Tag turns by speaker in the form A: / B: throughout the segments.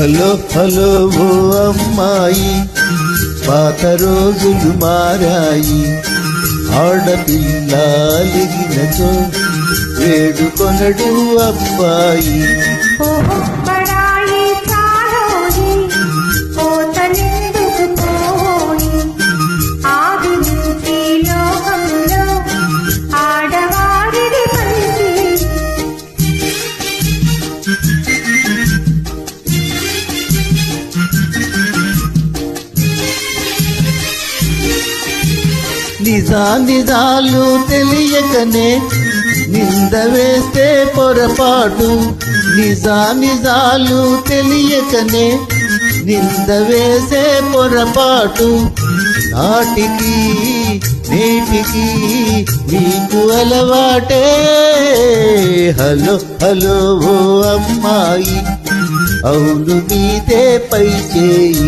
A: hello hello ఓ అమ్మాయి పాత రోజులు మారాయి ఆడపిల్లాలిగినతో వేడుకొనడు అబ్బాయి
B: ఓహో బడాయి చాలోయి కోతలెందుకు పోయి ఆది నుంచి లోకంలో ఆడవారిది పనికి
A: నిజా నిజాలు తెలియకనే నింద వేస్తే పొరపాటు నిజా నిజాలు తెలియకనే నింద వేసే పొరపాటు నాటికి నేటికి నీకు అలవాటే హలో హలో ఓ అమ్మాయి అవును మీదే పై చేయి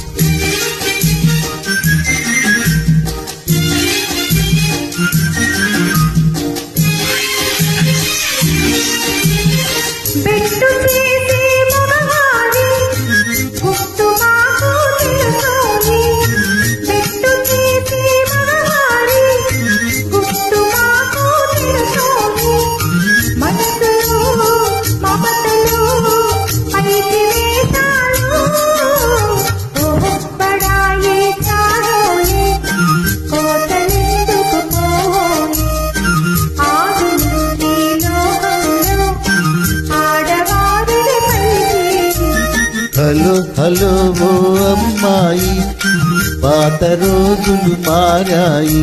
B: బెట్టు చేసి మగవారి గుట్టు మాకు తెలుసోని బెట్టు చేసి మగవారి గుట్టు మాకు తెలుసోని మనసులో మమతలు పైకి వేశాలు ఓహో బడాయి చాలోయే కోతలెందుకు పోయి ఆది నుంచి లోకంలో ఆడవారిది పైకి
A: హలో హలో ఓ అమ్మాయి పాత రోజులు మారాయి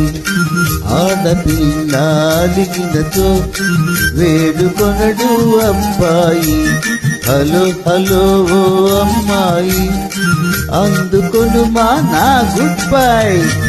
A: ఆడపిల్లాలిగినతో వేడుకొనడు అబ్బాయి హలో హలో ఓ అమ్మాయి అందుకొను మా నా గుడ్ బై